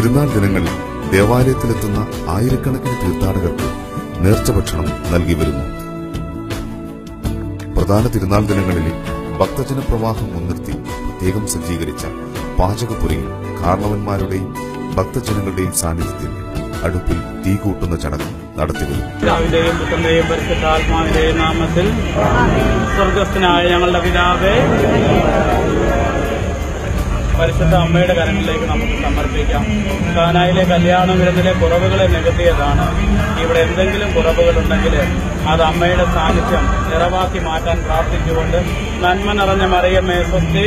തിരുനാൾ ദിനങ്ങളിൽ ദേവാലയത്തിലെത്തുന്ന ആയിരക്കണക്കിന് തീർത്ഥാടകർക്ക് നേർച്ച ഭക്ഷണം നൽകി വരുന്നു പ്രധാന തിരുനാൾ ദിനങ്ങളിലെ ഭക്തജന പ്രവാഹം മുൻനിർത്തി പ്രത്യേകം സജ്ജീകരിച്ച പാചകപ്പുരയിൽ കാരണവന്മാരുടെയും ഭക്തജനങ്ങളുടെയും സാന്നിധ്യത്തിൽ അടുപ്പിൽ തീ കൂട്ടുന്ന ചടങ്ങ് നടത്തിവരുന്നു പിതാവിന്റെയും പുത്രന്റെയും പരിശുദ്ധാത്മാവിന്റെയും നാമത്തിൽ സ്വർഗസ്ഥനായ ഞങ്ങളുടെ പിതാവേ പരിശുദ്ധ അമ്മയുടെ കരങ്ങളിലേക്ക് നമുക്ക് സമർപ്പിക്കാം കാനായിലെ കല്യാണ വിരുന്നിലെ കുറവുകളെ നികത്തിയതാണ് ഇവിടെ എന്തെങ്കിലും കുറവുകളുണ്ടെങ്കിൽ അത് അമ്മയുടെ സാന്നിധ്യം നിറവാക്കി മാറ്റാൻ പ്രാർത്ഥിച്ചുകൊണ്ട് നന്മ നിറഞ്ഞ മറിയമ്മേ സ്വസ്തി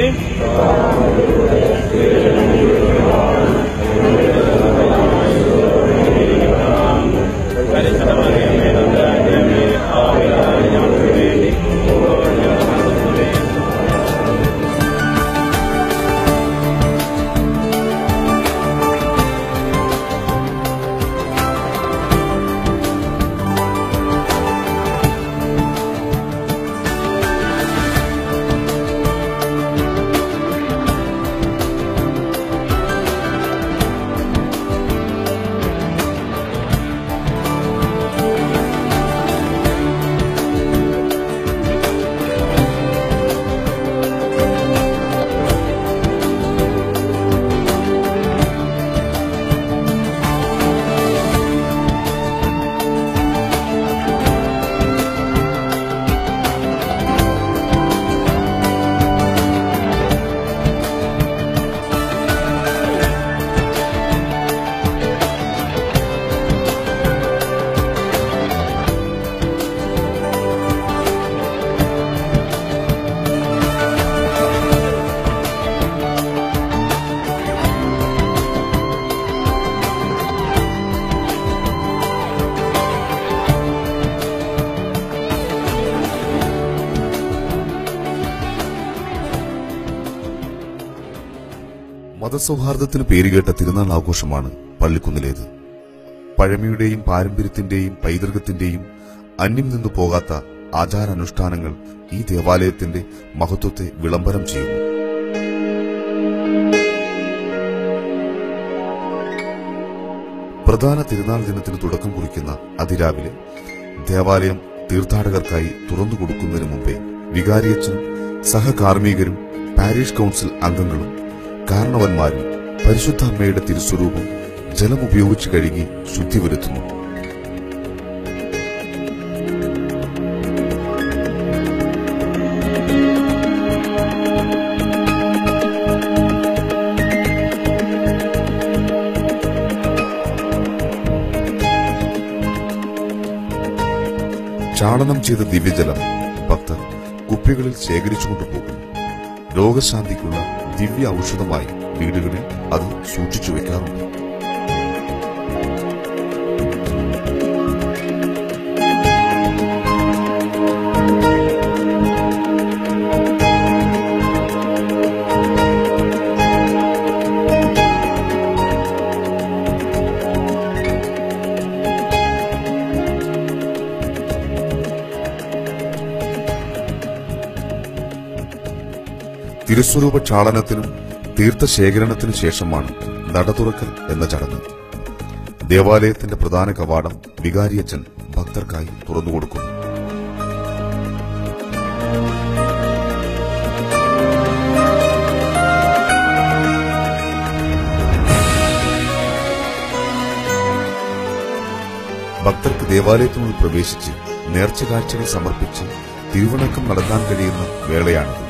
പരിശുദ്ധ മറിയമ്മേ നന്ദി ഞങ്ങൾക്ക് വേണ്ടി ഇപ്പോഴും ഞങ്ങളുടെ മരണസമയത്തും മതസൗഹാർദ്ദത്തിന് പേരുകേട്ട തിരുനാൾ ആഘോഷമാണ് പള്ളിക്കുന്നിലേത് പഴമയുടെയും പാരമ്പര്യത്തിന്റെയും പൈതൃകത്തിന്റെയും അന്യം നിന്നു പോകാത്ത ആചാരാനുഷ്ഠാനങ്ങൾ ഈ ദേവാലയത്തിന്റെ മഹത്വത്തെ വിളംബരം ചെയ്യുന്നു പ്രധാന തിരുനാൾ ദിനത്തിന് തുടക്കം കുറിക്കുന്ന അതിരാവിലെ ദേവാലയം തീർത്ഥാടകർക്കായി തുറന്നു കൊടുക്കുന്നതിന് മുമ്പേ വികാരിയച്ഛനും സഹകാർമ്മികരും പാരീഷ് കൌൺസിൽ അംഗങ്ങളും കാരണവന്മാരും പരിശുദ്ധ അമ്മയുടെ തിരുസ്വരൂപം ജലം ഉപയോഗിച്ച് കഴുകി ശുദ്ധി വരുത്തുന്നു ചാളനം ചെയ്ത ദിവ്യജലം ഭക്തർ കുപ്പികളിൽ ശേഖരിച്ചുകൊണ്ട് പോകും രോഗശാന്തിക്കുള്ള ദിവ്യ ഔഷധമായി വീടുകളിൽ അത് സൂക്ഷിച്ചു വെക്കാറുണ്ട് തിരുസ്വരൂപ ക്ഷാളനത്തിനും തീർത്ഥശേഖരണത്തിനു ശേഷമാണ് നട തുറക്കൽ എന്ന ചടങ്ങ് ദേവാലയത്തിന്റെ പ്രധാന കവാടം വികാരിയച്ഛൻ ഭക്തർക്കായി തുറന്നുകൊടുക്കുന്നു ഭക്തർക്ക് ദേവാലയത്തിനുള്ളിൽ പ്രവേശിച്ച് നേർച്ച കാഴ്ചകൾ സമർപ്പിച്ച് തിരുവണക്കം നടത്താൻ കഴിയുന്ന വേളയാണിത്